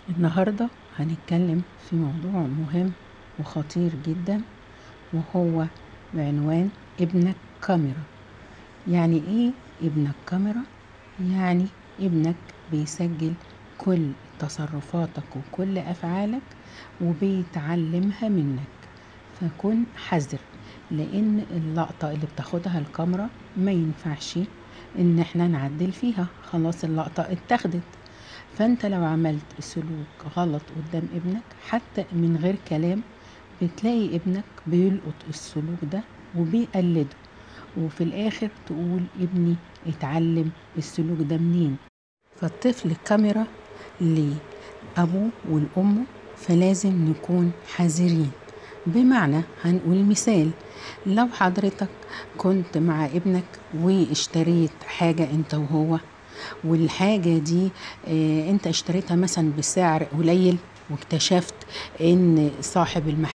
النهاردة هنتكلم في موضوع مهم وخطير جدا وهو بعنوان ابنك كاميرا يعني ايه ابنك كاميرا يعني ابنك بيسجل كل تصرفاتك وكل افعالك وبيتعلمها منك فكن حذر لان اللقطة اللي بتاخدها الكاميرا ما ينفعش ان احنا نعدل فيها خلاص اللقطة اتاخدت فانت لو عملت سلوك غلط قدام ابنك حتى من غير كلام بتلاقي ابنك بيلقط السلوك ده وبيقلده وفي الاخر تقول ابني اتعلم السلوك ده منين فالطفل كاميرا لابوه والام فلازم نكون حذرين بمعنى هنقول مثال لو حضرتك كنت مع ابنك واشتريت حاجة انت وهو والحاجة دي اه انت اشتريتها مثلا بسعر قليل واكتشفت ان صاحب المحل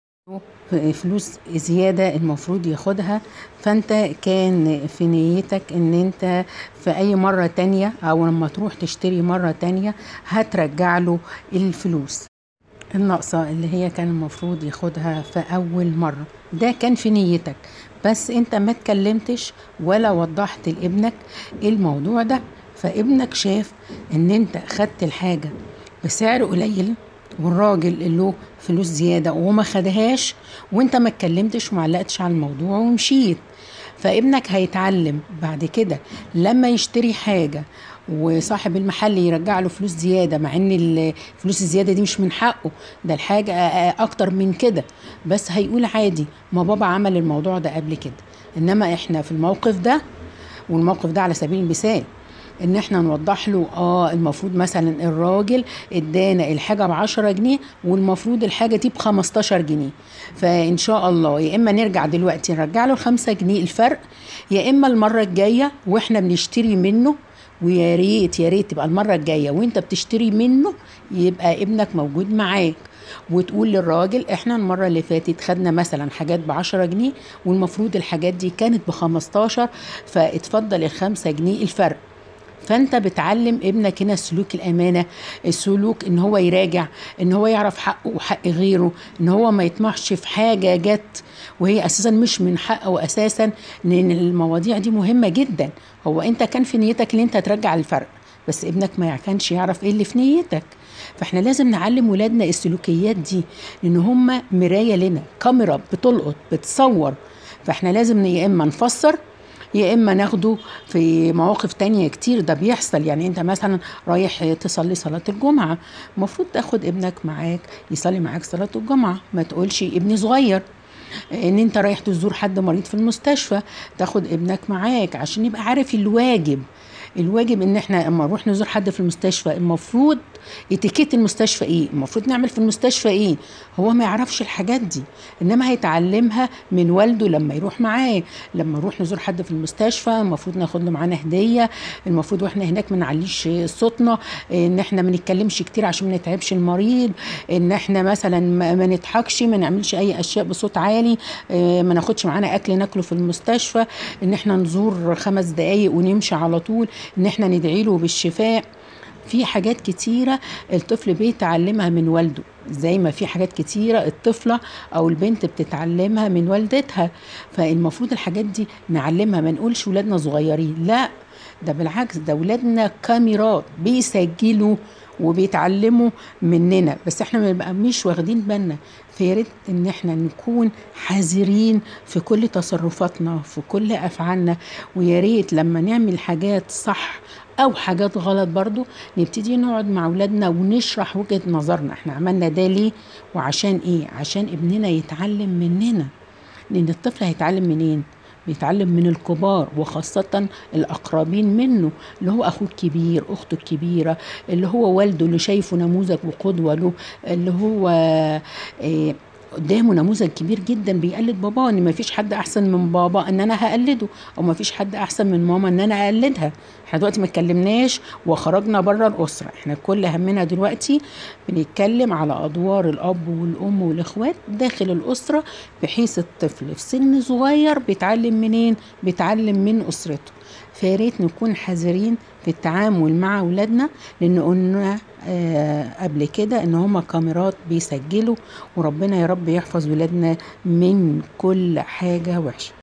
فلوس زيادة المفروض ياخدها فانت كان في نيتك ان انت في اي مرة تانية او لما تروح تشتري مرة تانية هترجع له الفلوس الناقصة اللي هي كان المفروض ياخدها في أول مرة ده كان في نيتك بس انت ما اتكلمتش ولا وضحت لابنك الموضوع ده فابنك شاف ان انت خدت الحاجة بسعر قليل والراجل اللي له فلوس زيادة وما خدهاش وانت ما اتكلمتش ومعلقتش على الموضوع ومشيت فابنك هيتعلم بعد كده لما يشتري حاجة وصاحب المحل يرجع له فلوس زياده مع ان الفلوس الزياده دي مش من حقه ده الحاجه اكتر من كده بس هيقول عادي ما بابا عمل الموضوع ده قبل كده انما احنا في الموقف ده والموقف ده على سبيل المثال ان احنا نوضح له اه المفروض مثلا الراجل ادانا الحاجه ب 10 جنيه والمفروض الحاجه دي ب 15 جنيه فان شاء الله يا اما نرجع دلوقتي نرجع له 5 جنيه الفرق يا اما المره الجايه واحنا بنشتري منه ويا ريت يا ريت تبقى المره الجايه وانت بتشتري منه يبقى ابنك موجود معاك وتقول للراجل احنا المره اللي فاتت خدنا مثلا حاجات ب 10 جنيه والمفروض الحاجات دي كانت ب 15 فاتفضل الخمسة جنيه الفرق فانت بتعلم ابنك هنا سلوك الامانه السلوك ان هو يراجع ان هو يعرف حقه وحق غيره ان هو ما يطمعش في حاجه جت وهي اساسا مش من حقه اساسا لان المواضيع دي مهمه جدا هو انت كان في نيتك ان انت ترجع الفرق بس ابنك ما كانش يعرف ايه اللي في نيتك فاحنا لازم نعلم ولادنا السلوكيات دي لان هم مرايه لنا كاميرا بتلقط بتصور فاحنا لازم يا اما نفسر يا اما ناخده في مواقف تانية كتير ده بيحصل يعني انت مثلا رايح تصلي صلاة الجمعة المفروض تاخد ابنك معاك يصلي معاك صلاة الجمعة ما تقولش ابني صغير ان انت رايح تزور حد مريض في المستشفى تاخد ابنك معاك عشان يبقى عارف الواجب الواجب ان احنا اما نروح نزور حد في المستشفى المفروض اتيكيت المستشفى ايه المفروض نعمل في المستشفى ايه هو ما يعرفش الحاجات دي انما هيتعلمها من والده لما يروح معاه لما نروح نزور حد في المستشفى المفروض ناخد له معانا هديه المفروض واحنا هناك ما نعليش صوتنا ان احنا ما نتكلمش كتير عشان ما نتعبش المريض ان احنا مثلا ما نضحكش ما نعملش اي اشياء بصوت عالي ما ناخدش معانا اكل ناكله في المستشفى ان احنا نزور خمس دقايق ونمشي على طول ان احنا ندعي له بالشفاء في حاجات كتيرة الطفل بيتعلمها من والده زي ما في حاجات كتيرة الطفلة أو البنت بتتعلمها من والدتها فالمفروض الحاجات دي نعلمها ما نقولش ولادنا صغيرين لا ده بالعكس ده ولادنا كاميرات بيسجلوا وبيتعلموا مننا بس احنا بنبقى مش واخدين بالنا فيا ريت ان احنا نكون حذرين في كل تصرفاتنا في كل افعالنا ويا ريت لما نعمل حاجات صح او حاجات غلط برضو نبتدي نقعد مع اولادنا ونشرح وجهة نظرنا احنا عملنا ده ليه وعشان ايه عشان ابننا يتعلم مننا لان الطفل هيتعلم منين بيتعلم من الكبار وخاصة الأقربين منه اللي هو أخوه الكبير أخته الكبيرة اللي هو والده اللي شايفه نموذج وقدوة له اللي هو إيه قدامه نموذج كبير جدا بيقلد باباه ان مفيش حد احسن من بابا ان انا هقلده او مفيش حد احسن من ماما ان انا اقلدها احنا دلوقتي ما اتكلمناش وخرجنا بره الاسره احنا كل همنا دلوقتي بنتكلم على ادوار الاب والام والاخوات داخل الاسره بحيث الطفل في سن صغير بيتعلم منين بيتعلم من اسرته فياريت نكون حذرين في التعامل مع ولادنا لان قلنا آه قبل كده ان هما كاميرات بيسجلوا وربنا يا رب يحفظ ولادنا من كل حاجة وحشة